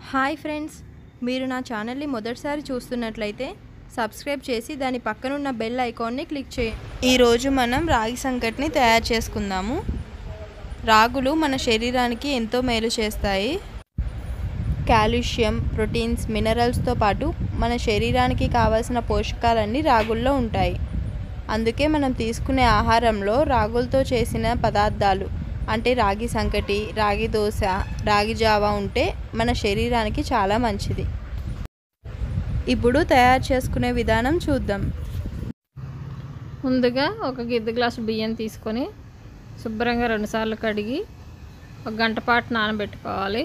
hi friends మీరు నా ఛానల్ని మొదటిసారి చూస్తున్నట్లయితే సబ్స్క్రైబ్ చేసి దాని పక్కనున్న బెల్ ఐకాన్ని క్లిక్ చేయండి ఈరోజు మనం రాగి సంకట్ని తయారు చేసుకుందాము రాగులు మన శరీరానికి ఎంతో మేలు చేస్తాయి కాల్షియం ప్రోటీన్స్ మినరల్స్తో పాటు మన శరీరానికి కావాల్సిన పోషకాలన్నీ రాగుల్లో ఉంటాయి అందుకే మనం తీసుకునే ఆహారంలో రాగులతో చేసిన పదార్థాలు అంటే రాగి సంకటి రాగి దోశ రాగి జావా ఉంటే మన శరీరానికి చాలా మంచిది ఇప్పుడు తయారు చేసుకునే విధానం చూద్దాం ముందుగా ఒక గిద్ద గ్లాసు బియ్యం తీసుకొని శుభ్రంగా రెండుసార్లు కడిగి ఒక గంట పాటు నానబెట్టుకోవాలి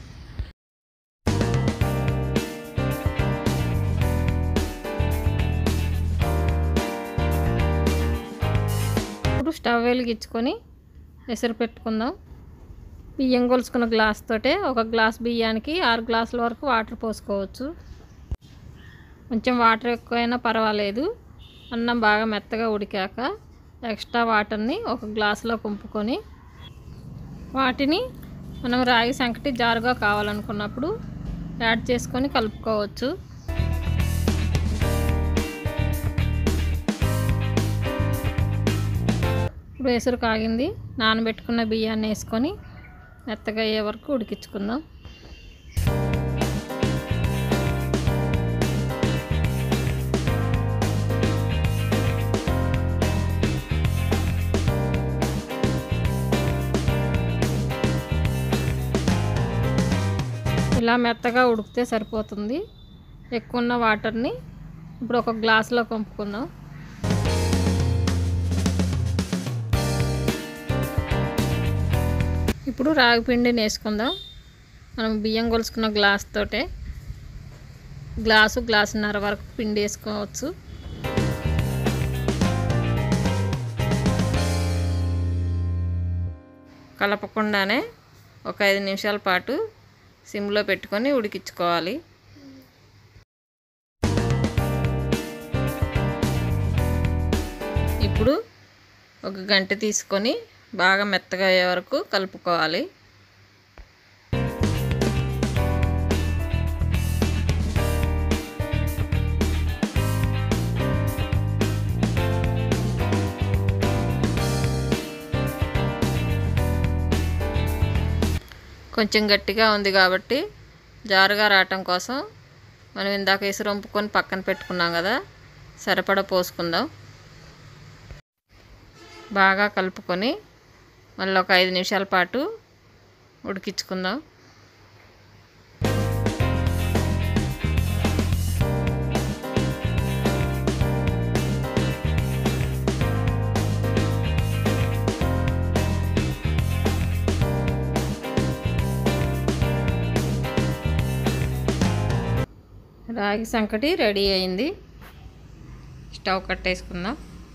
ఇప్పుడు స్టవ్ వెలిగించుకొని ఎసరు పెట్టుకుందాం బియ్యం కొలుసుకున్న గ్లాస్ తోటే ఒక గ్లాస్ బియ్యానికి ఆరు గ్లాసుల వరకు వాటర్ పోసుకోవచ్చు కొంచెం వాటర్ ఎక్కువైనా పర్వాలేదు అన్నం బాగా మెత్తగా ఉడికాక ఎక్స్ట్రా వాటర్ని ఒక గ్లాసులో కుంపుకొని వాటిని మనం రాగి సంకటి జారుగా కావాలనుకున్నప్పుడు యాడ్ చేసుకొని కలుపుకోవచ్చు ఇప్పుడు ఎసురు కాగింది నానబెట్టుకున్న బియ్యాన్ని వేసుకొని మెత్తగా అయ్యే వరకు ఉడికించుకుందాం ఇలా మెత్తగా ఉడికితే సరిపోతుంది ఎక్కువ ఉన్న వాటర్ని ఇప్పుడు ఒక గ్లాసులో పంపుకుందాం ఇప్పుడు రాగి పిండిని వేసుకుందాం మనం బియ్యం కొలుసుకున్న గ్లాస్ తోటే గ్లాసు గ్లాసున్నర వరకు పిండి వేసుకోవచ్చు కలపకుండానే ఒక ఐదు నిమిషాల పాటు సిమ్లో పెట్టుకొని ఉడికించుకోవాలి ఇప్పుడు ఒక గంట తీసుకొని బాగా మెత్తగా అయ్యే వరకు కలుపుకోవాలి కొంచెం గట్టిగా ఉంది కాబట్టి జారుగా రావటం కోసం మనం ఇందాక ఇసురు వంపుకొని పక్కన పెట్టుకున్నాం కదా సరిపడా పోసుకుందాం బాగా కలుపుకొని మళ్ళీ ఒక ఐదు నిమిషాల పాటు ఉడికించుకుందాం రాగి సంకటి రెడీ అయింది స్టవ్ కట్టేసుకుందాం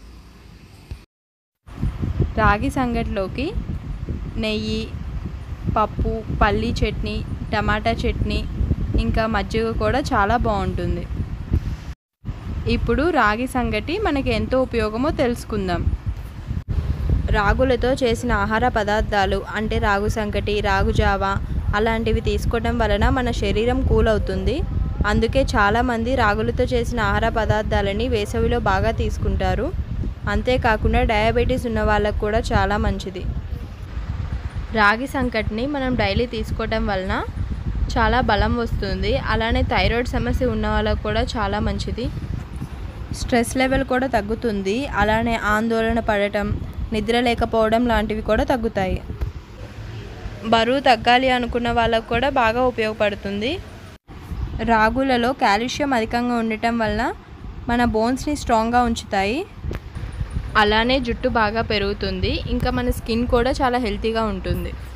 రాగి సంగటిలోకి నెయ్యి పప్పు పల్లీ చట్నీ టమాటా చట్నీ ఇంకా మజ్జిగ కూడా చాలా బాగుంటుంది ఇప్పుడు రాగి సంగటి మనకి ఎంతో ఉపయోగమో తెలుసుకుందాం రాగులతో చేసిన ఆహార పదార్థాలు అంటే రాగు సంకటి రాగు జావా అలాంటివి తీసుకోవడం వలన మన శరీరం కూల్ అవుతుంది అందుకే చాలామంది రాగులతో చేసిన ఆహార పదార్థాలని వేసవిలో బాగా తీసుకుంటారు అంతేకాకుండా డయాబెటీస్ ఉన్న వాళ్ళకు కూడా చాలా మంచిది రాగి సంకట్ని మనం డైలీ తీసుకోవటం వలన చాలా బలం వస్తుంది అలానే థైరాయిడ్ సమస్య ఉన్న వాళ్ళకు కూడా చాలా మంచిది స్ట్రెస్ లెవెల్ కూడా తగ్గుతుంది అలానే ఆందోళన పడటం నిద్ర లేకపోవడం లాంటివి కూడా తగ్గుతాయి బరువు తగ్గాలి అనుకున్న వాళ్ళకు కూడా బాగా ఉపయోగపడుతుంది రాగులలో కాల్షియం అధికంగా ఉండటం వలన మన బోన్స్ని స్ట్రాంగ్గా ఉంచుతాయి అలానే జుట్టు బాగా పెరుగుతుంది ఇంకా మన స్కిన్ కూడా చాలా హెల్తీగా ఉంటుంది